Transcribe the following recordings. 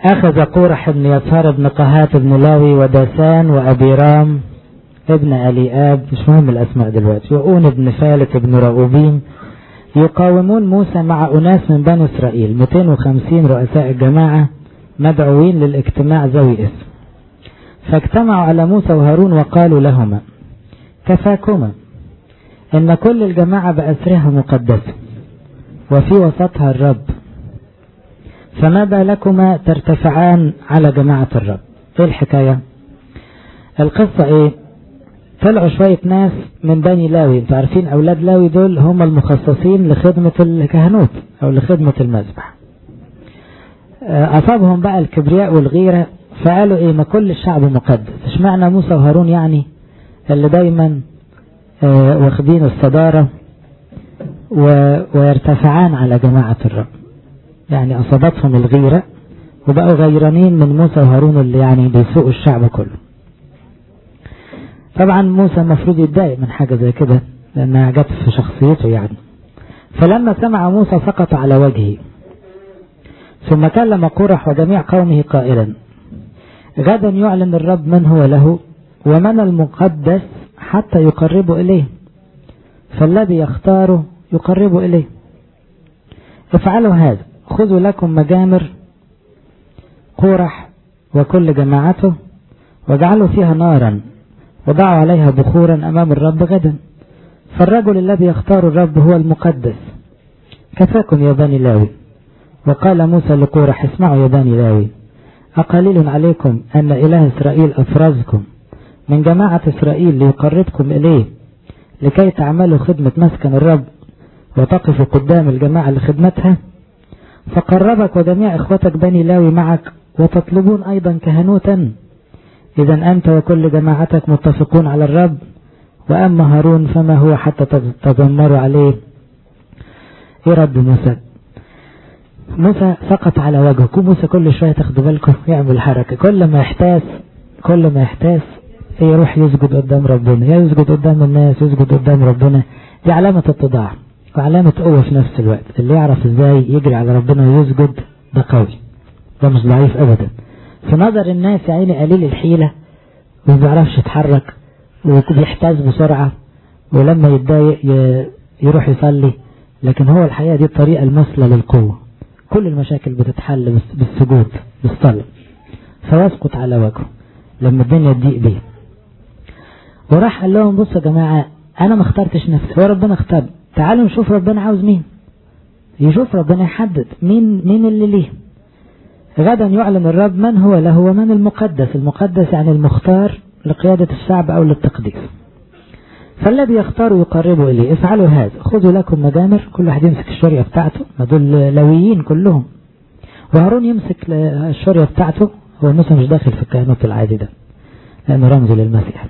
أخذ قورح بن يسار بن قهات بن لاوي وداسان وأبيرام ابن أليآب مش مهم الأسماء دلوقتي وأون بن فالت بن رؤوبين يقاومون موسى مع أناس من بني إسرائيل 250 رؤساء الجماعة مدعوين للاجتماع ذوي اسم فاجتمعوا على موسى وهارون وقالوا لهما كفاكما إن كل الجماعة بأسرها مقدسة وفي وسطها الرب فما بالكما ترتفعان على جماعة الرب ايه الحكاية القصة ايه طلعوا شوية ناس من بني لاوي انتوا عارفين اولاد لاوي دول هم المخصصين لخدمة الكهنوت او لخدمة المذبح اصابهم بقى الكبرياء والغيرة فقالوا ايه ما كل الشعب مقدس اشمعنى موسى وهارون يعني اللي دايما اه واخدين الصدارة ويرتفعان على جماعة الرب يعني أصابتهم الغيرة وبقوا غيرانين من موسى وهارون اللي يعني بيسوقوا الشعب كله طبعا موسى المفروض يتضايق من حاجة زي كده لأنها جت في شخصيته يعني فلما سمع موسى سقط على وجهه ثم كلم قرح وجميع قومه قائلا غدا يعلن الرب من هو له ومن المقدس حتى يقرب إليه فالذي يختاره يقرب إليه افعلوا هذا خذوا لكم مجامر قورح وكل جماعته واجعلوا فيها نارا وضعوا عليها بخورا أمام الرب غدا فالرجل الذي يختار الرب هو المقدس كفاكم يا بني لاوي وقال موسى لقورح اسمعوا يا بني لاوي أقليل عليكم أن إله إسرائيل أفرزكم من جماعة إسرائيل ليقربكم إليه لكي تعملوا خدمة مسكن الرب وتقفوا قدام الجماعة لخدمتها فقربك وجميع إخوتك بني لاوي معك وتطلبون أيضا كهنوتا إذا أنت وكل جماعتك متفقون على الرب وأما هارون فما هو حتى تذمروا عليه إيه رد موسى موسى سقط على وجهه موسى كل شوية تاخدوا بالكم يعمل حركة كل ما يحتاس كل ما يحتاس يروح يسجد قدام ربنا يا يسجد قدام الناس يسجد قدام ربنا دي علامة اتضاع وعلامة قوة في نفس الوقت اللي يعرف ازاي يجري على ربنا ويسجد ده قوي ده مش ضعيف ابدا في نظر الناس يا عيني قليل الحيلة وما بيعرفش يتحرك وبيحتاز بسرعة ولما يتضايق يروح يصلي لكن هو الحقيقة دي الطريقة المثلى للقوة كل المشاكل بتتحل بالسجود بالصلاة فيسقط على وجهه لما الدنيا تضيق بيه وراح قال لهم بصوا يا جماعة أنا ما اخترتش نفسي هو ربنا اختار تعالوا نشوف ربنا عاوز مين يشوف ربنا يحدد مين مين اللي ليه غدا يعلن الرب من هو له ومن المقدس المقدس يعني المختار لقيادة الشعب أو للتقديس فالذي يختار يقربه إليه افعلوا هذا خذوا لكم مجامر كل واحد يمسك الشرية بتاعته ما دول لويين كلهم وهارون يمسك الشرية بتاعته هو موسى مش داخل في الكهنوت العادي ده لأنه رمز للمسيح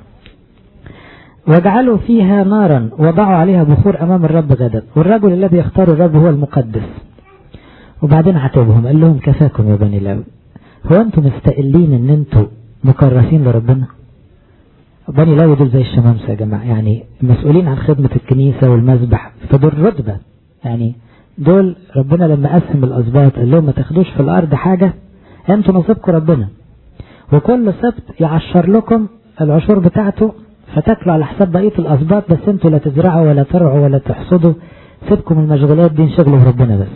واجعلوا فيها نارا وضعوا عليها بخور أمام الرب غدا والرجل الذي يختار الرب هو المقدس وبعدين عاتبهم قال لهم كفاكم يا بني لاوي هو انتم مستقلين ان انتم مكرسين لربنا بني لاوي دول زي الشمامسة يا جماعة يعني مسؤولين عن خدمة الكنيسة والمذبح فدول رتبة يعني دول ربنا لما قسم الأسباط قال لهم ما تاخدوش في الأرض حاجة انتوا نصيبكم ربنا وكل سبت يعشر لكم العشور بتاعته فتاكلوا على حساب بقية الأسباط بس انتوا لا تزرعوا ولا ترعوا ولا تحصدوا سيبكم المشغولات دي انشغلوا في ربنا بس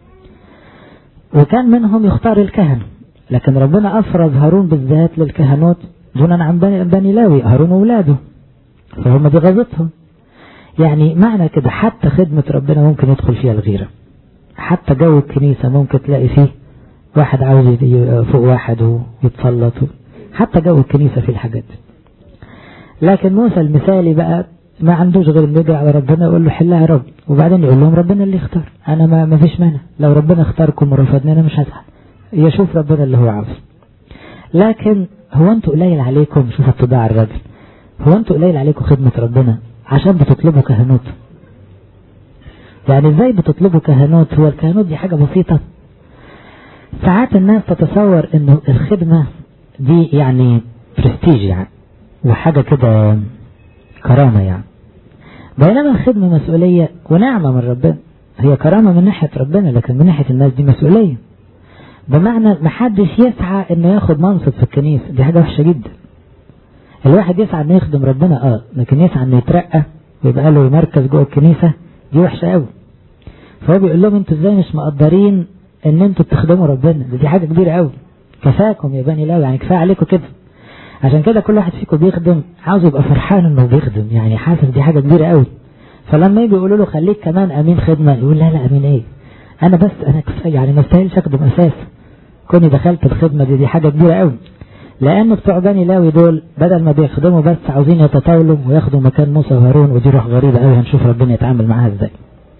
وكان منهم يختار الكهنة لكن ربنا أفرز هارون بالذات للكهنوت دونا عن بني, بني لاوي هارون وولاده فهم دي غزتهم يعني معنى كده حتى خدمة ربنا ممكن يدخل فيها الغيرة حتى جو الكنيسة ممكن تلاقي فيه واحد عاوز فوق واحد ويتسلط حتى جو الكنيسة في الحاجات دي لكن موسى المثالي بقى ما عندوش غير انه يجري على ربنا يقول له حلها يا رب وبعدين يقول لهم ربنا اللي اختار انا ما, ما فيش مانع لو ربنا اختاركم ورفضني انا مش هزعل يشوف ربنا اللي هو عاوز لكن هو انتوا قليل عليكم شوف اتباع الراجل هو انتوا قليل عليكم خدمة ربنا عشان بتطلبوا كهنوت يعني ازاي بتطلبوا كهنوت هو الكهنوت دي حاجة بسيطة ساعات الناس تتصور انه الخدمة دي يعني برستيج يعني وحاجة كده كرامة يعني بينما الخدمة مسؤولية ونعمة من ربنا هي كرامة من ناحية ربنا لكن من ناحية الناس دي مسؤولية بمعنى محدش يسعى انه ياخد منصب في الكنيسة دي حاجة وحشة جدا الواحد يسعى انه يخدم ربنا اه لكن يسعى انه يترقى ويبقى له مركز جوه الكنيسة دي وحشة قوي فهو بيقول لهم انتوا ازاي مش مقدرين ان انتوا تخدموا ربنا دي, دي حاجة كبيرة قوي كفاكم يا بني لاوي يعني كفاية عليكم كده عشان كده كل واحد فيكم بيخدم عاوز يبقى فرحان انه بيخدم يعني حاسس دي حاجة كبيرة قوي فلما يجي يقولوا له خليك كمان امين خدمة يقول لا لا امين ايه انا بس انا كفاية يعني ما استاهلش اخدم اساس كوني دخلت الخدمة دي دي حاجة كبيرة قوي لان بتوع بني لاوي دول بدل ما بيخدموا بس عاوزين يتطاولوا وياخدوا مكان موسى وهارون ودي روح غريبة قوي هنشوف ربنا يتعامل معاها ازاي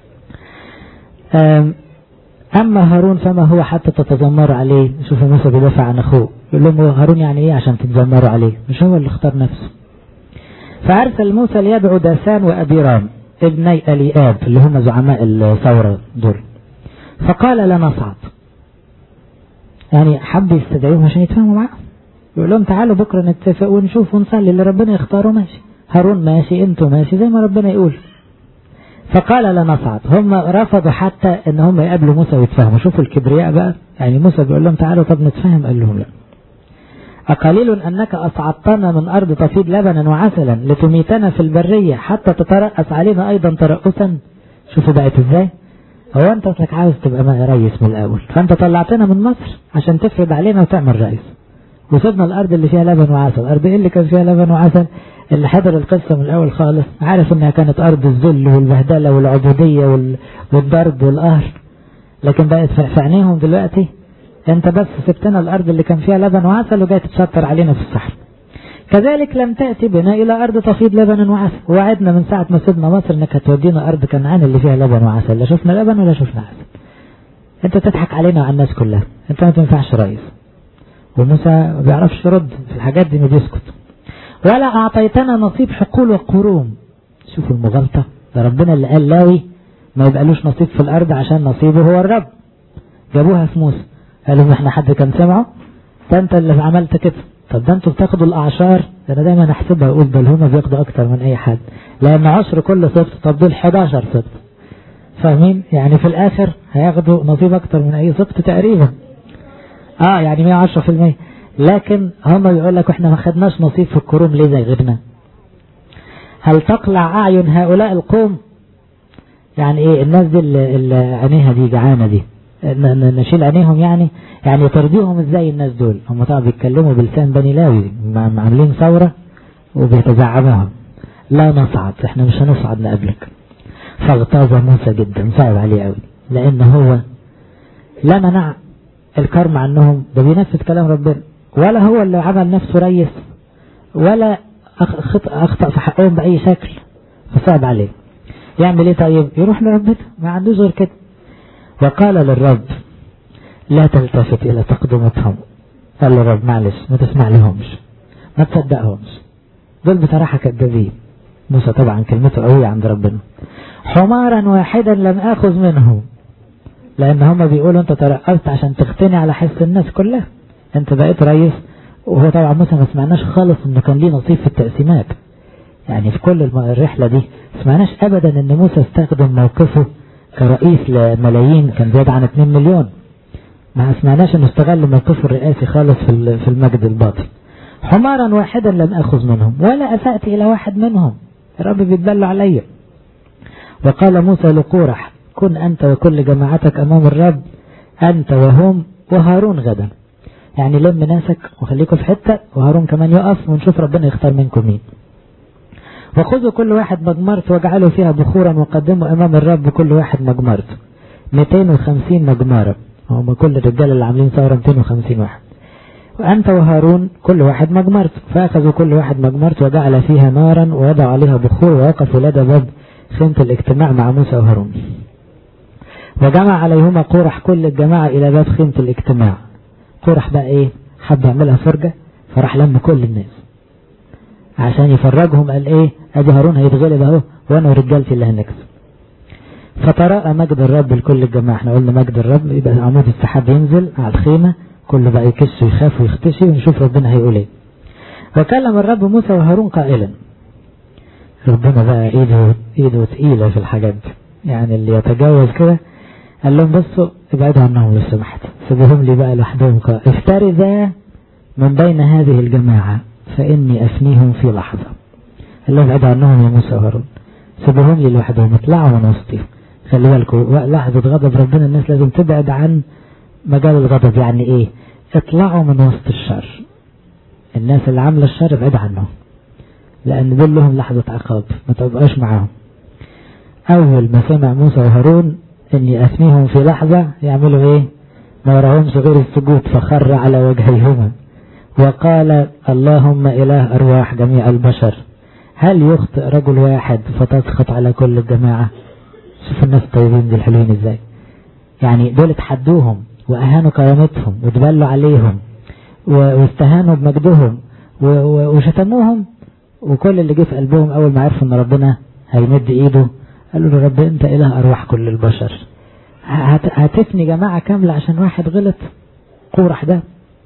اما هارون فما هو حتى تتذمروا عليه شوفوا موسى بيدافع عن اخوه يقول لهم هارون يعني ايه عشان تتذمروا عليه مش هو اللي اختار نفسه فارسل موسى ليدعو داسان وابيرام ابني الياب اللي هم زعماء الثوره دول فقال لا نصعد يعني حب يستدعيهم عشان يتفاهموا معاه يقول لهم تعالوا بكره نتفق ونشوف ونصلي اللي ربنا يختاره ماشي هارون ماشي انتوا ماشي زي ما ربنا يقول فقال لا نصعد هم رفضوا حتى ان هم يقابلوا موسى ويتفاهموا شوفوا الكبرياء بقى يعني موسى بيقول لهم تعالوا طب نتفاهم قال لهم لا أقليل أنك أصعدتنا من أرض تفيض لبنا وعسلا لتميتنا في البرية حتى تترأس علينا أيضا ترأسا شوفوا بقت إزاي هو أنت أصلك عاوز تبقى رئيس من الأول فأنت طلعتنا من مصر عشان تفرض علينا وتعمل رئيس وسيبنا الأرض اللي فيها لبن وعسل الأرض إيه اللي كان فيها لبن وعسل اللي حضر القصة من الأول خالص عارف إنها كانت أرض الذل والبهدلة والعبودية والضرب والقهر لكن بقت في عينيهم دلوقتي انت بس سبتنا الارض اللي كان فيها لبن وعسل وجاي تتشطر علينا في الصحراء كذلك لم تأتي بنا إلى أرض تفيض لبن وعسل وعدنا من ساعة ما سيبنا مصر إنك هتودينا أرض كنعان اللي فيها لبن وعسل لا شفنا لبن ولا شفنا عسل أنت تضحك علينا وعلى الناس كلها أنت ما تنفعش رئيس وموسى ما بيعرفش يرد في الحاجات دي ما بيسكت ولا أعطيتنا نصيب حقول وقروم شوفوا المغالطة ده ربنا اللي قال لاوي ما يبقالوش نصيب في الأرض عشان نصيبه هو الرب جابوها في موسى قالوا ما احنا حد كان سمعه ده انت اللي عملت كده طب ده انتوا بتاخدوا الاعشار انا دايما احسبها اقول بل هما بياخدوا اكتر من اي حد لان عشر كل سبت طب دول 11 سبت فاهمين يعني في الاخر هياخدوا نصيب اكتر من اي سبت تقريبا اه يعني 110% لكن هم بيقول لك احنا ما خدناش نصيب في الكروم ليه زي غيرنا هل تقلع اعين هؤلاء القوم يعني ايه الناس دي اللي عينيها دي جعانه دي نشيل عينيهم يعني يعني ترضيهم ازاي الناس دول هم طبعا بيتكلموا بلسان بني لاوي عاملين ثورة وبيتزعموهم لا نصعد احنا مش هنصعد نقابلك فاغتاظ موسى جدا صعب عليه قوي لان هو لا منع الكرم عنهم ده بينفذ كلام ربنا ولا هو اللي عمل نفسه ريس ولا اخطأ في حقهم بأي شكل فصعب عليه يعمل ايه طيب يروح لربنا ما عندوش غير كده وقال للرب لا تلتفت إلى تقدمتهم قال للرب معلش ما تسمع لهمش ما تصدقهمش دول بصراحة كذابين موسى طبعا كلمته قوية عند ربنا حمارا واحدا لم آخذ منه لأن هما بيقولوا أنت ترقبت عشان تغتني على حس الناس كلها أنت بقيت رئيس وهو طبعا موسى ما سمعناش خالص إنه كان ليه نصيب في التقسيمات يعني في كل الرحلة دي ما سمعناش أبدا إن موسى استخدم موقفه كرئيس لملايين كان زيادة عن 2 مليون ما سمعناش انه استغل موقفه الرئاسي خالص في في المجد الباطل حمارا واحدا لم اخذ منهم ولا اسأت الى واحد منهم الرب بيتبلوا عليا وقال موسى لقورح كن انت وكل جماعتك امام الرب انت وهم وهارون غدا يعني لم ناسك وخليكم في حتة وهارون كمان يقف ونشوف ربنا يختار منكم مين وخذوا كل واحد مجمرت واجعلوا فيها بخورا وقدموا امام الرب كل واحد مجمرت 250 مجمرة هم كل الرجال اللي عاملين ثورة 250 واحد وأنت وهارون كل واحد مجمرت فأخذوا كل واحد مجمرت وجعل فيها نارا ووضع عليها بخور ووقفوا لدى باب خيمة الاجتماع مع موسى وهارون وجمع عليهما قرح كل الجماعة إلى باب خيمة الاجتماع قرح بقى إيه حب يعملها فرجة فراح لم كل الناس عشان يفرجهم قال ايه ادي هارون هيتغلب اهو وانا ورجالتي اللي هنكسب فتراءى مجد الرب لكل الجماعة احنا قلنا مجد الرب يبقى عمود السحاب ينزل على الخيمة كله بقى يكش ويخاف ويختشي ونشوف ربنا هيقول ايه وكلم الرب موسى وهارون قائلا ربنا بقى ايده ايده تقيلة في الحاجات دي يعني اللي يتجاوز كده قال لهم بصوا ابعدوا عنهم لو سمحت سيبهم لي بقى لوحدهم افترذا من بين هذه الجماعة فإني أفنيهم في لحظة قال لهم ابعدوا عنهم يا موسى وهارون سيبهم لي لوحدهم اطلعوا من وسطهم خلي بالكم لحظة غضب ربنا الناس لازم تبعد عن مجال الغضب يعني ايه اطلعوا من وسط الشر الناس اللي عاملة الشر ابعد عنهم لأن دول لهم لحظة عقاب ما تبقاش معاهم أول ما سمع موسى وهارون إني أثنيهم في لحظة يعملوا إيه ما وراهمش غير السجود فخر على وجهيهما وقال اللهم إله أرواح جميع البشر هل يخطئ رجل واحد فتسخط على كل الجماعة شوف الناس الطيبين دي الحلوين ازاي يعني دول اتحدوهم وأهانوا كرامتهم وتبلوا عليهم واستهانوا بمجدهم وشتموهم وكل اللي جه في قلبهم أول ما عرفوا إن ربنا هيمد إيده قالوا له رب أنت إله أرواح كل البشر هتفني جماعة كاملة عشان واحد غلط قورح ده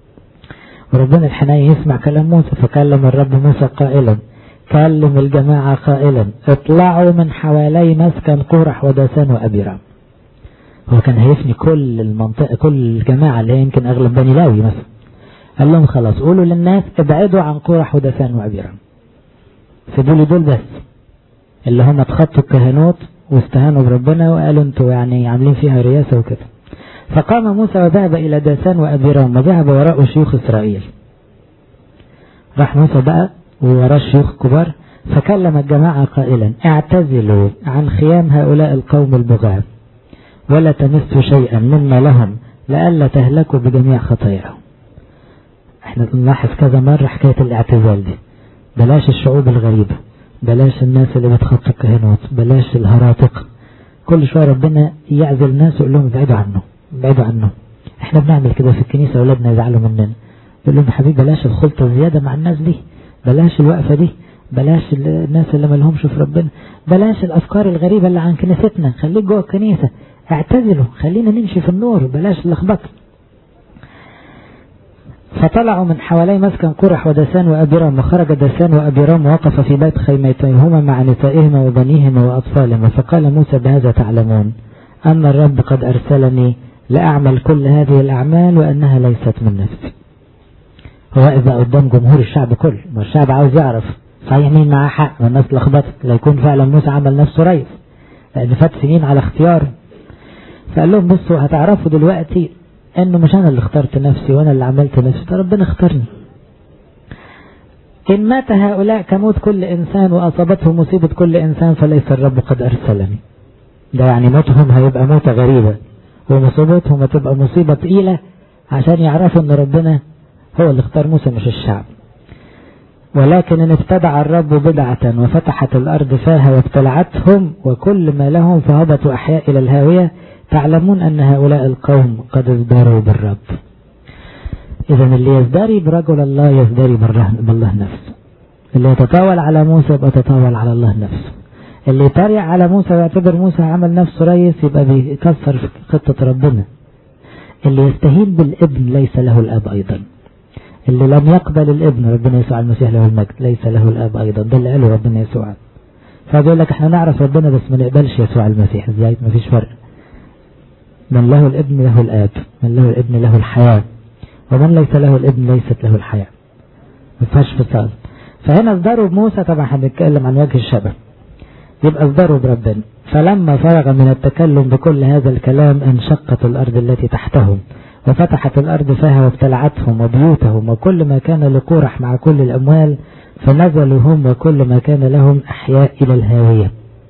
وربنا الحنين يسمع كلام موسى فكلم الرب موسى قائلا كلم الجماعة قائلا اطلعوا من حوالي مسكن قورح وداسان وأبيرام هو كان هيفني كل المنطقة كل الجماعة اللي هي يمكن أغلب بني لاوي مثلا قال لهم خلاص قولوا للناس ابعدوا عن قورح وداسان وأبيرام سيبوا لي دول بس اللي هم اتخطوا الكهنوت واستهانوا بربنا وقالوا انتوا يعني عاملين فيها رياسة وكده فقام موسى وذهب إلى داسان وأبيرام وذهب وراء شيوخ إسرائيل راح موسى بقى ووراه الشيوخ الكبار فكلم الجماعة قائلا اعتزلوا عن خيام هؤلاء القوم البغاة ولا تمسوا شيئا مما لهم لئلا تهلكوا بجميع خطاياهم احنا بنلاحظ كذا مرة حكاية الاعتزال دي بلاش الشعوب الغريبة بلاش الناس اللي بتخطى الكهنوت بلاش الهراطق كل شوية ربنا يعزل الناس ويقول لهم ابعدوا عنه ابعدوا عنه احنا بنعمل كده في الكنيسة اولادنا يزعلوا مننا يقول لهم حبيبي بلاش الخلطة الزيادة مع الناس دي بلاش الوقفة دي بلاش الناس اللي مالهمش في ربنا بلاش الافكار الغريبة اللي عن كنيستنا خليك جوه الكنيسة اعتزلوا خلينا نمشي في النور بلاش اللخبطه فطلعوا من حوالي مسكن قرح ودسان وأبيرام وخرج دسان وأبيرام ووقف في بيت خيمتيهما مع نسائهما وبنيهما وأطفالهما فقال موسى بهذا تعلمون أن الرب قد أرسلني لأعمل كل هذه الأعمال وأنها ليست من نفسي هو إذا قدام جمهور الشعب كله ما الشعب عاوز يعرف صحيح مين معاه حق والناس لخبطت لا يكون فعلا موسى عمل نفسه رئيس لأن فات سنين على اختياره فقال لهم بصوا هتعرفوا دلوقتي انه مش انا اللي اخترت نفسي وانا اللي عملت نفسي ده ربنا اختارني ان مات هؤلاء كموت كل انسان واصابته مصيبة كل انسان فليس الرب قد ارسلني ده يعني موتهم هيبقى موتة غريبة ومصيبتهم هتبقى مصيبة تقيلة عشان يعرفوا ان ربنا هو اللي اختار موسى مش الشعب ولكن ان ابتدع الرب بدعة وفتحت الارض فاها وابتلعتهم وكل ما لهم فهبطوا احياء الى الهاوية تعلمون أن هؤلاء القوم قد ازداروا بالرب إذا اللي يزدري برجل الله يزدري بالله نفسه اللي يتطاول على موسى يبقى تطاول على الله نفسه اللي يتريق على موسى ويعتبر موسى عمل نفسه ريس يبقى بيكسر في خطة ربنا اللي يستهين بالابن ليس له الاب ايضا اللي لم يقبل الابن ربنا يسوع المسيح له المجد ليس له الاب ايضا ده اللي قاله ربنا يسوع فبيقول لك احنا نعرف ربنا بس ما نقبلش يسوع المسيح ازاي ما فيش فرق من له الابن له الاب من له الابن له الحياة ومن ليس له الابن ليست له الحياة ما فيهاش فصال فهنا اصدروا بموسى طبعا هنتكلم عن وجه الشبه يبقى اصدروا بربنا فلما فرغ من التكلم بكل هذا الكلام انشقت الارض التي تحتهم وفتحت الارض فيها وابتلعتهم وبيوتهم وكل ما كان لقورح مع كل الاموال فنزلوا هم وكل ما كان لهم احياء الى الهاويه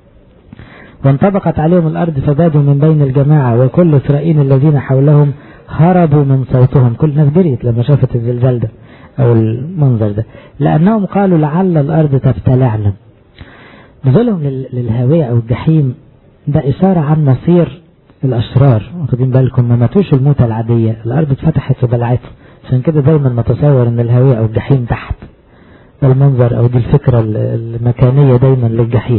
وانطبقت عليهم الأرض فبادوا من بين الجماعة وكل إسرائيل الذين حولهم هربوا من صوتهم كل ناس جريت لما شافت الزلزال ده أو المنظر ده لأنهم قالوا لعل الأرض تبتلعنا نزولهم للهاوية أو الجحيم ده إشارة عن مصير الأشرار واخدين بالكم ما ماتوش الموتة العادية الأرض اتفتحت وبلعتهم عشان كده دايما نتصور ان الهاوية أو الجحيم تحت ده المنظر أو دي الفكرة المكانية دايما للجحيم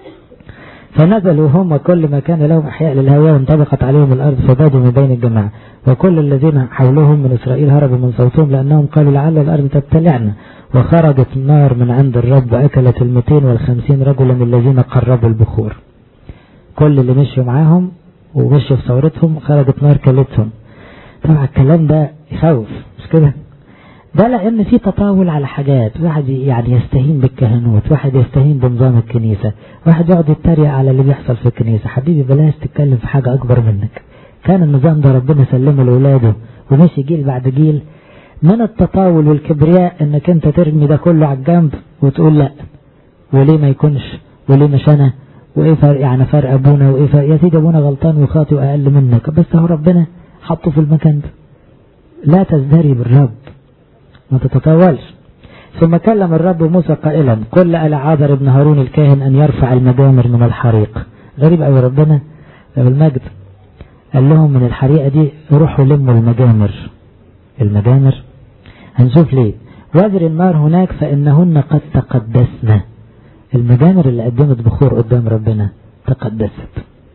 فنزلوا هم كل ما كان لهم أحياء للهواء وانطبقت عليهم الأرض فبادوا من بين الجماعة وكل الذين حولهم من إسرائيل هربوا من صوتهم لأنهم قالوا لعل الأرض تبتلعنا وخرجت النار من عند الرب وأكلت المتين والخمسين رجلا الذين قربوا البخور كل اللي مشوا معاهم ومشوا في ثورتهم خرجت نار كلتهم طبعا الكلام ده يخوف مش كده ده لان في تطاول على حاجات واحد يعني يستهين بالكهنوت واحد يستهين بنظام الكنيسة واحد يقعد يتريق على اللي بيحصل في الكنيسة حبيبي بلاش تتكلم في حاجة اكبر منك كان النظام ده ربنا سلمه لاولاده ومشي جيل بعد جيل من التطاول والكبرياء انك انت ترمي ده كله على الجنب وتقول لا وليه ما يكونش وليه مش انا وايه فرق يعني فرق ابونا وايه فرق يا سيدي ابونا غلطان وخاطئ واقل منك بس هو ربنا حطه في المكان ده لا تزدري بالرب ما تتطاولش ثم كلم الرب موسى قائلا قل لألعاذر ابن هارون الكاهن أن يرفع المجامر من الحريق غريب أوي ربنا المجد قال لهم من الحريقة دي روحوا لموا المجامر المجامر هنشوف ليه وزر النار هناك فإنهن قد تقدسن المجامر اللي قدمت بخور قدام ربنا تقدست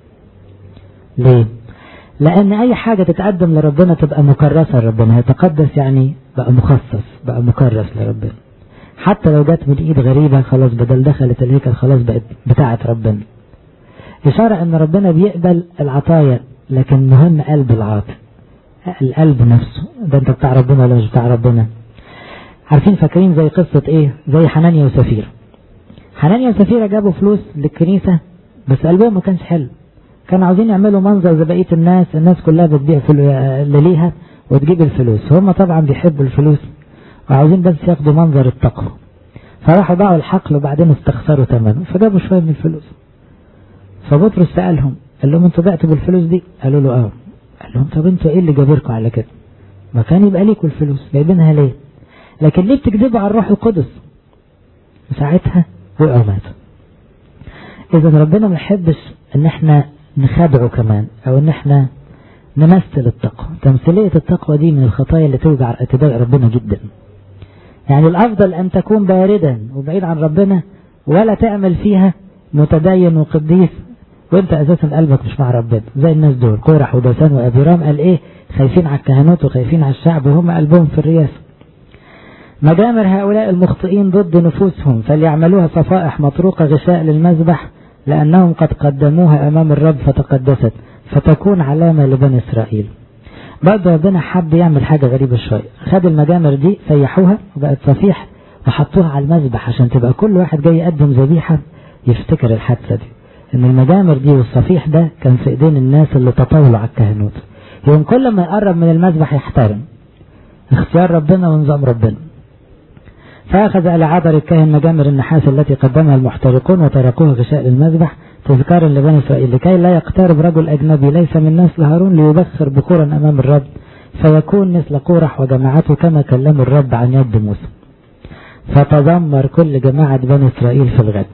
ليه لأن أي حاجة تتقدم لربنا تبقى مكرسة لربنا يتقدس يعني بقى مخصص بقى مكرس لربنا حتى لو جت من إيد غريبة خلاص بدل دخلت الهيكل خلاص بقت بتاعة ربنا إشارة أن ربنا بيقبل العطايا لكن مهم قلب العاطي القلب نفسه ده أنت بتاع ربنا ولا مش بتاع ربنا عارفين فاكرين زي قصة إيه زي حنانيا وسفير حنانيا وسفيرة جابوا فلوس للكنيسة بس قلبهم ما كانش حلو كانوا عاوزين يعملوا منظر زي بقية الناس الناس كلها بتبيع اللي ليها وتجيب الفلوس هم طبعا بيحبوا الفلوس وعاوزين بس ياخدوا منظر التقوى فراحوا باعوا الحقل وبعدين استخسروا ثمنه فجابوا شوية من الفلوس فبطرس سألهم قال لهم انتوا بعتوا بالفلوس دي قالوا له اه قال لهم طب انتوا ايه اللي جابركم على كده ما كان يبقى ليكوا الفلوس جايبينها ليه لكن ليه بتكذبوا على الروح القدس ساعتها وقعوا ماتوا اذا ربنا ما يحبش ان احنا نخدعه كمان او ان احنا نمثل التقوى تمثيلية التقوى دي من الخطايا اللي توجع اتباع ربنا جدا يعني الافضل ان تكون باردا وبعيد عن ربنا ولا تعمل فيها متدين وقديس وانت اساسا قلبك مش مع ربنا زي الناس دول قرح ودسان وابيرام قال ايه خايفين على الكهنوت وخايفين على الشعب وهم قلبهم في الرياسة مجامر هؤلاء المخطئين ضد نفوسهم فليعملوها صفائح مطروقة غشاء للمذبح لأنهم قد قدموها أمام الرب فتقدست فتكون علامة لبني إسرائيل برضه ربنا حب يعمل حاجة غريبة شوية خد المجامر دي سيحوها وبقت صفيح وحطوها على المذبح عشان تبقى كل واحد جاي يقدم ذبيحة يفتكر الحادثة دي ان المجامر دي والصفيح ده كان في ايدين الناس اللي تطاولوا على الكهنوت يوم كل ما يقرب من المذبح يحترم اختيار ربنا ونظام ربنا فأخذ العذر الكاهن مجامر النحاس التي قدمها المحترقون وتركوها غشاء للمذبح تذكارا لبني إسرائيل لكي لا يقترب رجل أجنبي ليس من نسل هارون ليبخر بخورا أمام الرب فيكون مثل قورح وجماعته كما كلموا الرب عن يد موسى فتذمر كل جماعة بني إسرائيل في الغد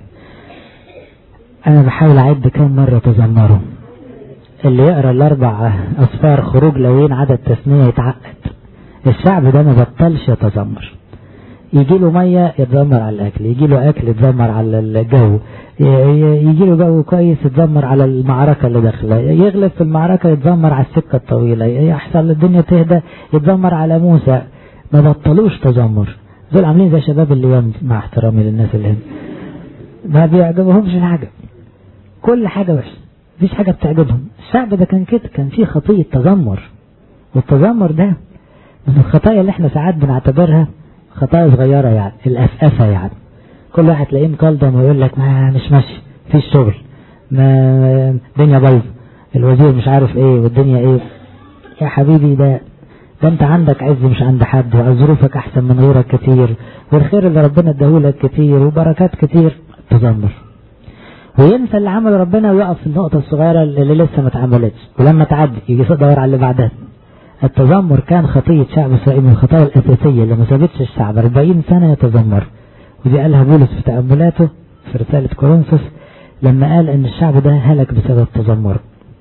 أنا بحاول أعد كم مرة تذمروا اللي يقرأ الأربع أصفار خروج لوين عدد تسمية يتعقد الشعب ده ما بطلش يتذمر يجي له مية يتذمر على الأكل يجي له أكل يتذمر على الجو يجي له جو كويس يتذمر على المعركة اللي داخله يغلب في المعركة يتذمر على السكة الطويلة يحصل الدنيا تهدى يتذمر على موسى ما بطلوش تذمر دول عاملين زي شباب اليوم مع احترامي للناس اللي هنا ما بيعجبهمش الحاجة كل حاجة وحشة مفيش حاجة بتعجبهم الشعب ده كان كده كان فيه خطية تذمر والتذمر ده من الخطايا اللي احنا ساعات بنعتبرها خطايا صغيرة يعني الأسأسة يعني كل واحد تلاقيه مكلضم ويقول لك ما مش ماشي فيش شغل ما الدنيا بايظة الوزير مش عارف ايه والدنيا ايه يا حبيبي ده ده انت عندك عز مش عند حد وظروفك احسن من غيرك كتير والخير اللي ربنا اداهولك كتير وبركات كتير تذمر وينسى اللي عمل ربنا ويقف في النقطة الصغيرة اللي لسه ما اتعملتش ولما تعدي يجي يدور على اللي بعدها التذمر كان خطية شعب إسرائيل من الخطايا الأساسية اللي ما سابتش الشعب 40 سنة يتذمر ودي قالها بولس في تأملاته في رسالة كورنثوس لما قال إن الشعب ده هلك بسبب التذمر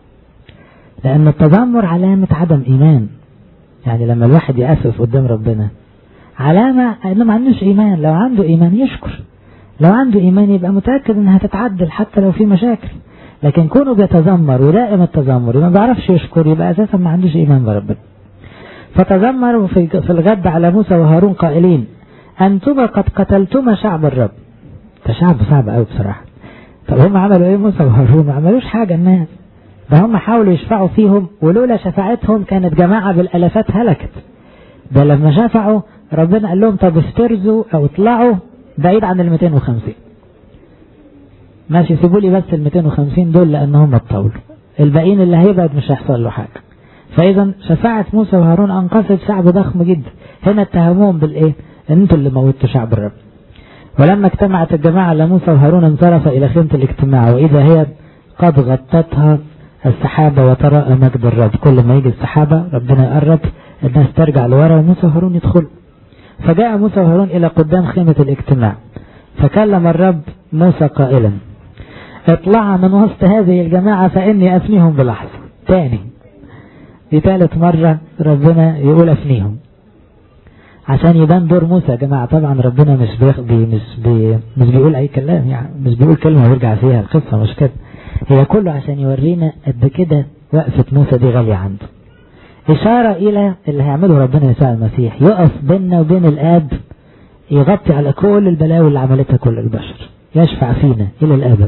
لأن التذمر علامة عدم إيمان يعني لما الواحد يأسف قدام ربنا علامة إنه ما عندوش إيمان لو عنده إيمان يشكر لو عنده إيمان يبقى متأكد إنها تتعدل حتى لو في مشاكل لكن كونه بيتذمر ودائم التذمر ما بيعرفش يشكر يبقى أساسا ما عندوش إيمان بربنا فتذمروا في, في الغد على موسى وهارون قائلين أنتما قد قتلتما شعب الرب ده شعب صعب قوي بصراحة طب هم عملوا ايه موسى وهارون ما عملوش حاجة الناس ده هم حاولوا يشفعوا فيهم ولولا شفاعتهم كانت جماعة بالالافات هلكت ده لما شفعوا ربنا قال لهم طب افترزوا او اطلعوا بعيد عن ال 250 ماشي سيبوا لي بس ال 250 دول لان هم اتطولوا الباقيين اللي هيبعد مش هيحصل له حاجه فاذا شفاعه موسى وهارون انقذت شعب ضخم جدا هنا اتهموهم بالايه ان انتوا اللي موتوا شعب الرب ولما اجتمعت الجماعه لموسى وهارون انصرف الى خيمه الاجتماع واذا هي قد غطتها السحابة وتراءى مجد الرب كل ما يجي السحابة ربنا يقرب الناس ترجع لورا وموسى وهارون يدخل فجاء موسى وهارون إلى قدام خيمة الاجتماع فكلم الرب موسى قائلا اطلع من وسط هذه الجماعة فإني أفنيهم بلحظة تاني دي ثالث مرة ربنا يقول أفنيهم عشان يبان دور موسى يا جماعة طبعا ربنا مش بي مش بي مش بيقول أي كلام يعني مش بيقول كلمة ويرجع فيها القصة مش كده هي كله عشان يورينا قد كده وقفة موسى دي غالية عنده إشارة إلى اللي هيعمله ربنا يسوع المسيح يقف بيننا وبين الآب يغطي على كل البلاوي اللي عملتها كل البشر يشفع فينا إلى الأبد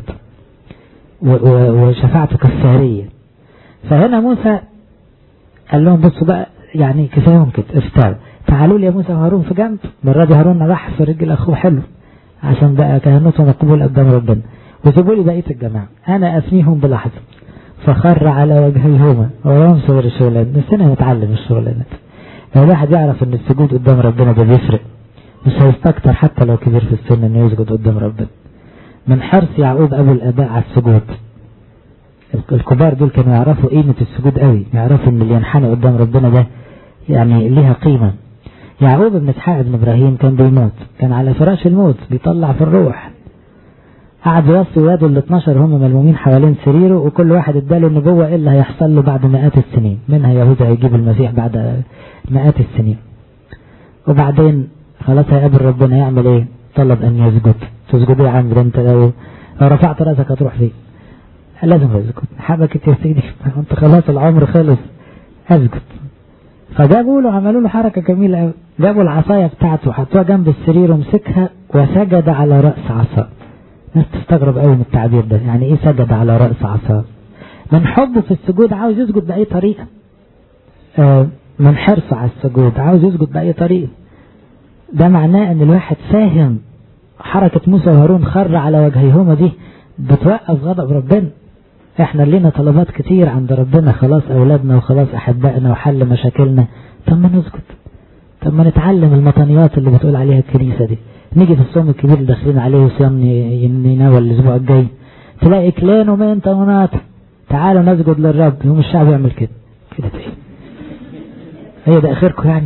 وشفاعته كفارية فهنا موسى قال لهم بصوا بقى يعني كفايهم كده افتعوا تعالوا لي يا موسى وهارون في جنب مرة دي هارون راح في رجل أخوه حلو عشان بقى كهنوته مقبول قدام ربنا وسيبوا لي بقية الجماعة أنا أفنيهم بلحظة فخر على وجهيهما وهم صور الشغلان نسينا نتعلم الشغلانات لو الواحد يعرف ان السجود قدام ربنا ده بيفرق مش هيستكتر حتى لو كبير في السن انه يسجد قدام ربنا من حرص يعقوب ابو الاباء على السجود الكبار دول كانوا يعرفوا قيمة السجود قوي يعرفوا ان اللي ينحني قدام ربنا ده يعني ليها قيمة يعقوب بن اسحاق بن ابراهيم كان بيموت كان على فراش الموت بيطلع في الروح قعد يوصي ولاده ال 12 هم ملمومين حوالين سريره وكل واحد اداله النبوة ايه اللي هيحصل له بعد مئات السنين منها يهوذا هيجيب المسيح بعد مئات السنين وبعدين خلاص هيقابل ربنا يعمل ايه طلب ان يسجد تسجد ايه يا عم ده انت لو لو رفعت راسك هتروح فين لازم اسجد حبكت يا سيدي انت خلاص العمر خلص اسجد فجابوا له عملوا له حركه جميله قوي جابوا العصايه بتاعته حطوها جنب السرير ومسكها وسجد على راس عصا ناس تستغرب قوي من التعبير ده يعني ايه سجد على راس عصا من حبه في السجود عاوز يسجد باي طريقه آه من حرصه على السجود عاوز يسجد باي طريقه ده معناه ان الواحد فاهم حركة موسى وهارون خر على وجهيهما دي بتوقف غضب ربنا احنا لينا طلبات كتير عند ربنا خلاص اولادنا وخلاص احبائنا وحل مشاكلنا طب ما نسكت طب ما نتعلم المطنيات اللي بتقول عليها الكنيسة دي نيجي في الصوم الكبير اللي داخلين عليه صيام يناول الاسبوع الجاي تلاقي كلان ومين طونات تعالوا نسجد للرب يوم الشعب يعمل كده كده ايه هي ده اخركم يعني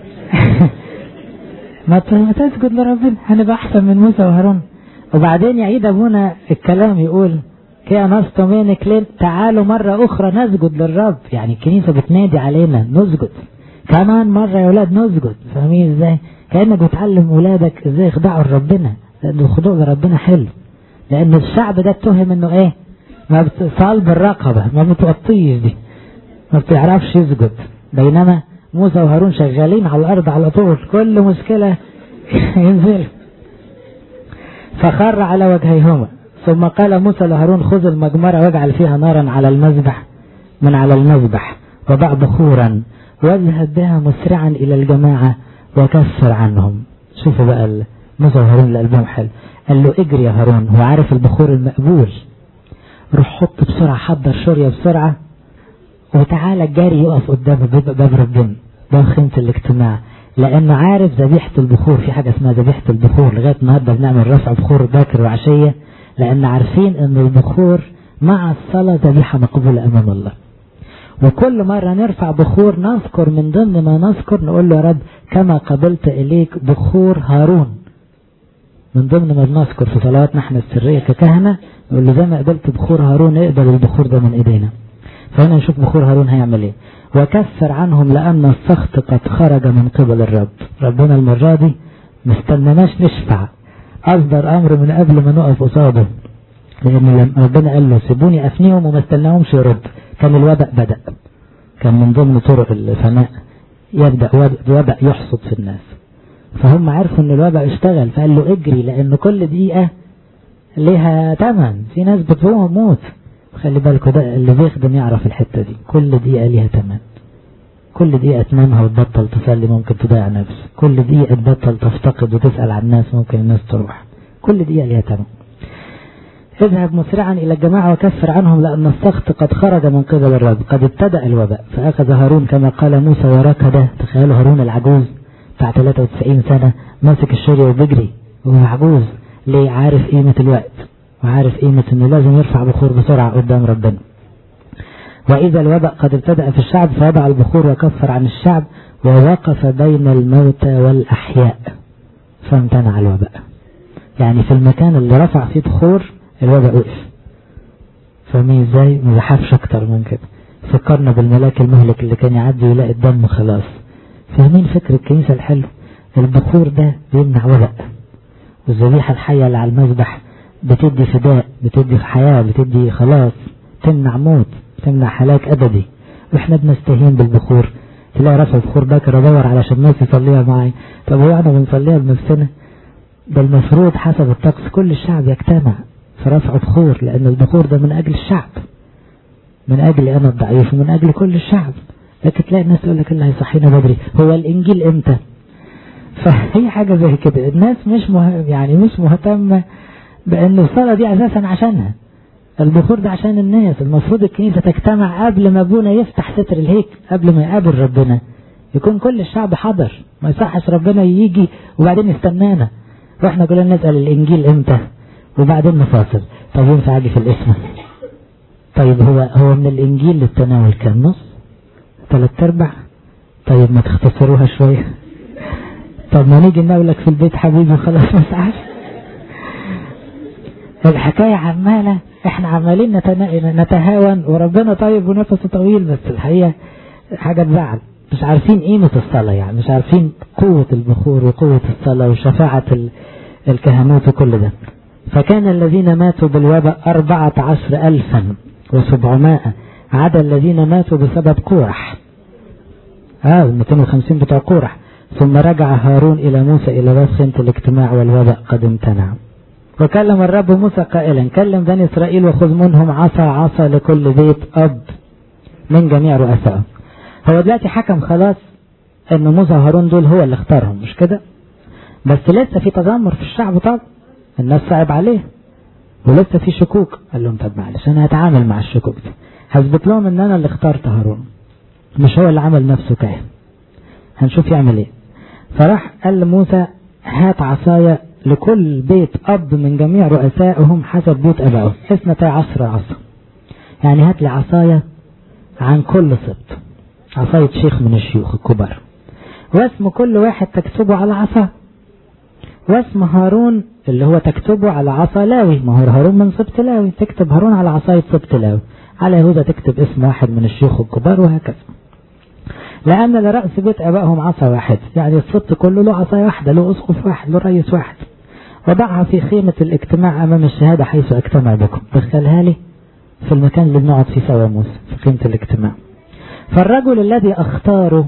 ما تسجد لربنا هنبقى احسن من موسى وهارون وبعدين يعيد ابونا الكلام يقول كي انستم بين كلين تعالوا مرة اخرى نسجد للرب يعني الكنيسة بتنادي علينا نسجد كمان مرة يا ولاد نسجد فاهمين ازاي كأنك بتعلم ولادك ازاي يخضعوا لربنا لان الخضوع لربنا حلو لان الشعب ده اتهم انه ايه ما صلب الرقبة ما بتوطيش دي ما بتعرفش يسجد بينما موسى وهارون شغالين على الارض على طول كل مشكلة ينزل فخر على وجهيهما ثم قال موسى لهارون خذ المجمرة واجعل فيها نارا على المذبح من على المذبح وضع بخورا واذهب بها مسرعا الى الجماعة وكفر عنهم شوفوا بقى موسى وهارون اللي قلبهم حلو قال له اجري يا هارون هو عارف البخور المقبول روح حط بسرعة حضر شورية بسرعة وتعالى الجاري يقف قدام باب ربنا باب خيمة الاجتماع لانه عارف ذبيحة البخور في حاجة اسمها ذبيحة البخور لغاية النهاردة بنعمل رفع بخور باكر وعشية لان عارفين ان البخور مع الصلاة ذبيحة مقبولة امام الله وكل مرة نرفع بخور نذكر من ضمن ما نذكر نقول له يا رب كما قبلت إليك بخور هارون من ضمن ما بنذكر في صلواتنا احنا السرية ككهنة نقول له زي ما قبلت بخور هارون اقبل البخور ده من ايدينا فهنا نشوف بخور هارون هيعمل ايه وكفر عنهم لأن السخط قد خرج من قبل الرب ربنا المرة دي مستنناش نشفع أصدر أمر من قبل ما نقف قصاده لأن ربنا قال له سيبوني أفنيهم وما استناهمش يرد كان الوباء بدأ كان من ضمن طرق الفناء يبدأ وباء يحصد في الناس فهم عرفوا ان الوباء اشتغل فقال له اجري لان كل دقيقة ليها تمن في ناس بتموت خلي بالكوا ده اللي بيخدم يعرف الحتة دي كل دقيقة ليها تمن كل دقيقة تنامها وتبطل تصلي ممكن تضيع نفس كل دقيقة تبطل تفتقد وتسأل عن الناس ممكن الناس تروح كل دقيقة ليها تمن اذهب مسرعا إلى الجماعة وكفر عنهم لأن السخط قد خرج من قبل الرب قد ابتدأ الوباء فأخذ هارون كما قال موسى وركض تخيلوا هارون العجوز بتاع 93 سنة ماسك الشرية وبيجري وهو عجوز ليه عارف قيمة الوقت وعارف قيمة انه لازم يرفع بخور بسرعة قدام ربنا وإذا الوباء قد ابتدأ في الشعب فوضع البخور وكفر عن الشعب ووقف بين الموتى والأحياء فامتنع الوباء يعني في المكان اللي رفع فيه بخور الوباء وقف فاهمين ازاي ما زحفش اكتر من كده فكرنا بالملاك المهلك اللي كان يعدي ويلاقي الدم خلاص فاهمين فكر الكنيسة الحلو البخور ده بيمنع وباء والذبيحة الحية اللي على المذبح بتدي فداء بتدي حياة بتدي خلاص تمنع موت تمنع هلاك أبدي وإحنا بنستهين بالبخور تلاقي رفع بخور باكر أدور علشان الناس يصليها معي طب هو احنا بنصليها بنفسنا ده المفروض حسب الطقس كل الشعب يجتمع في رفع بخور لأن البخور ده من أجل الشعب من أجل أنا الضعيف ومن أجل كل الشعب لكن تلاقي الناس تقول لك اللي هيصحينا بدري هو الإنجيل إمتى فهي حاجة زي كده الناس مش مهم يعني مش مهتمة بأن الصلاة دي أساسا عشانها البخور ده عشان الناس المفروض الكنيسة تجتمع قبل ما ابونا يفتح ستر الهيك قبل ما يقابل ربنا يكون كل الشعب حضر ما يصحش ربنا يجي وبعدين يستنانا واحنا كلنا نسأل الانجيل امتى وبعدين نفاصل طب ينفع اجي في الاسم طيب هو هو من الانجيل للتناول كام نص ثلاث ارباع طيب ما تختصروها شوية طب ما نيجي نقولك في البيت حبيبي خلاص ما سعاش الحكاية عمالة احنا عمالين نتهاون وربنا طيب ونفسه طويل بس الحقيقة حاجة تزعل مش عارفين قيمة الصلاة يعني مش عارفين قوة البخور وقوة الصلاة وشفاعة الكهنوت وكل ده فكان الذين ماتوا بالوباء أربعة عشر ألفا وسبعمائة عدا الذين ماتوا بسبب قورح اه 250 بتوع قورح ثم رجع هارون إلى موسى إلى راس خيمة الاجتماع والوباء قد امتنع وكلم الرب موسى قائلا كلم بني إسرائيل وخذ منهم عصا عصا لكل بيت أب من جميع رؤسائهم هو دلوقتي حكم خلاص ان موسى وهارون دول هو اللي اختارهم مش كده بس لسه في تذمر في الشعب طب الناس صعب عليه ولسه في شكوك قال لهم طب معلش انا هتعامل مع الشكوك دي هثبت لهم ان انا اللي اخترت هارون مش هو اللي عمل نفسه كاهن هنشوف يعمل ايه فراح قال لموسى هات عصايا لكل بيت اب من جميع رؤسائهم حسب بيت ابائهم اثنتا عشر عصا يعني هات لي عصايا عن كل سبط عصاية شيخ من الشيوخ الكبار واسم كل واحد تكتبه على عصا واسم هارون اللي هو تكتبه على عصا لاوي ما هو هارون من سبط لاوي تكتب هارون على عصاية سبط لاوي على يهوذا تكتب اسم واحد من الشيوخ الكبار وهكذا لأن لرأس بيت أبائهم عصا واحد يعني السبط كله له عصاية واحدة له أسقف واحد له رئيس واحد وضعها في خيمة الاجتماع أمام الشهادة حيث أجتمع بكم دخلها لي في المكان اللي بنقعد فيه سوا موسى في خيمة الاجتماع فالرجل الذي اختاره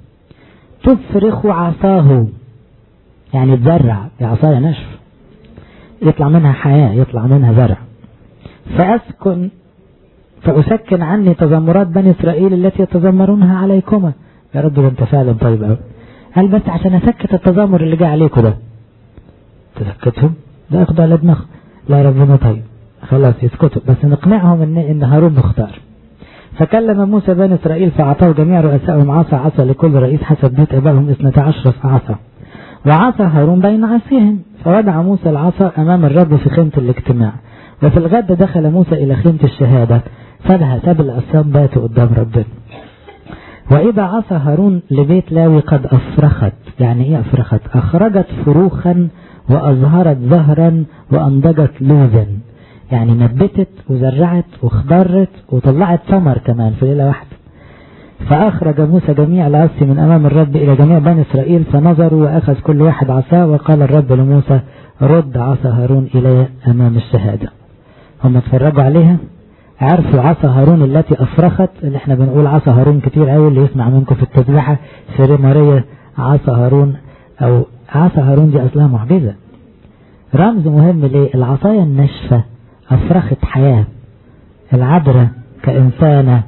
تفرخ عصاه يعني تزرع بعصاية نشف يطلع منها حياة يطلع منها زرع فأسكن فأسكن عني تذمرات بني إسرائيل التي يتذمرونها عليكما يا رب ده انت فعلا طيب قوي هل بس عشان أسكت التذمر اللي جاء عليكم ده تسكتهم ده أخذ على دماغ لا ربنا طيب خلاص يسكتوا بس نقنعهم ان ان هارون مختار فكلم موسى بني إسرائيل فأعطاه جميع رؤسائهم عصا عصا لكل رئيس حسب بيت أبائهم اثنتا عشر عصا وعصا هارون بين عصيهم فوضع موسى العصا أمام الرب في خيمة الاجتماع وفي الغد دخل موسى إلى خيمة الشهادة فلها ساب الأصنام باتوا قدام ربنا وإذا عصا هارون لبيت لاوي قد أفرخت يعني إيه أفرخت أخرجت فروخا وأظهرت زهرا وأنضجت لوزا يعني نبتت وزرعت واخضرت وطلعت ثمر كمان في ليلة واحدة فأخرج موسى جميع العصي من أمام الرب إلى جميع بني إسرائيل فنظروا وأخذ كل واحد عصاه وقال الرب لموسى رد عصا هارون إلي أمام الشهادة هم اتفرجوا عليها عرفوا عصا هارون التي أفرخت اللي احنا بنقول عصا هارون كتير قوي اللي يسمع منكم في التسبيحة سيري ماريا عصا هارون أو عصا هارون دي أصلها معجزة رمز مهم ليه العصاية الناشفة أفرخت حياة العذراء كإنسانة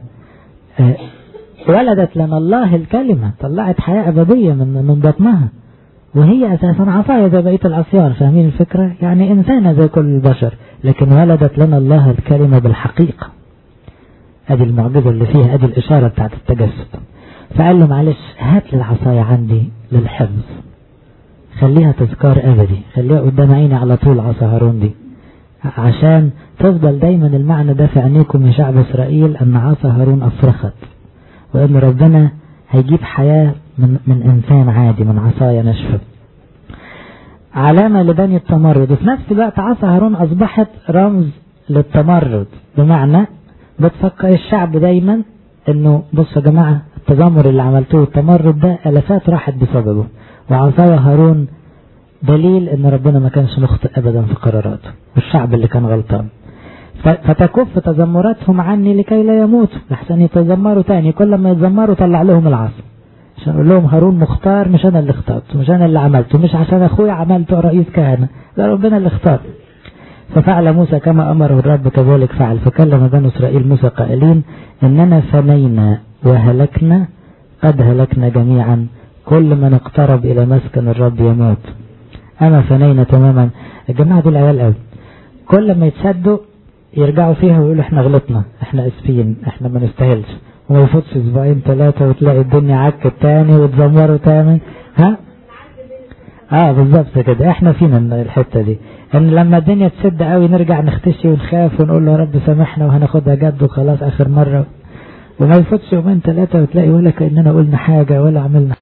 ولدت لنا الله الكلمة طلعت حياة أبدية من من بطنها وهي أساسا عصاية زي بقية العصيان فاهمين الفكرة يعني إنسانة زي كل البشر لكن ولدت لنا الله الكلمة بالحقيقة ادي المعجزة اللي فيها ادي الاشارة بتاعت التجسد فقال له معلش هات لي العصاية عندي للحفظ خليها تذكار ابدي خليها قدام عيني على طول عصا هارون دي عشان تفضل دايما المعنى ده في عينيكم يا شعب اسرائيل ان عصا هارون افرخت وان ربنا هيجيب حياة من, من انسان عادي من عصاية ناشفة علامة لبني التمرد وفي نفس الوقت عصا هارون اصبحت رمز للتمرد بمعنى بتفكر الشعب دايما انه بصوا يا جماعة التذمر اللي عملتوه التمرد ده الافات راحت بسببه وعصايا هارون دليل ان ربنا ما كانش مخطئ ابدا في قراراته والشعب اللي كان غلطان فتكف تذمراتهم عني لكي لا يموتوا لحسن يتذمروا تاني كل ما يتذمروا طلع لهم العصا عشان اقول لهم هارون مختار مش انا اللي اخترته مش انا اللي عملته مش عشان اخويا عملته رئيس كهنه ده ربنا اللي اختار ففعل موسى كما أمره الرب كذلك فعل فكلم بنو إسرائيل موسى قائلين إننا فنينا وهلكنا قد هلكنا جميعا كل من اقترب إلى مسكن الرب يموت أما فنينا تماما الجماعة دي العيال قوي كل ما يتسدوا يرجعوا فيها ويقولوا احنا غلطنا احنا اسفين احنا ما نستاهلش وما يفوتش اسبوعين ثلاثة وتلاقي الدنيا عكت تاني وتزمروا تاني ها اه بالظبط كده احنا فينا الحتة دي ان لما الدنيا تسد قوي نرجع نختشي ونخاف ونقول له يا رب سامحنا وهناخدها جد وخلاص اخر مرة وما يفوتش يومين ثلاثة وتلاقي ولا كأننا قلنا حاجة ولا عملنا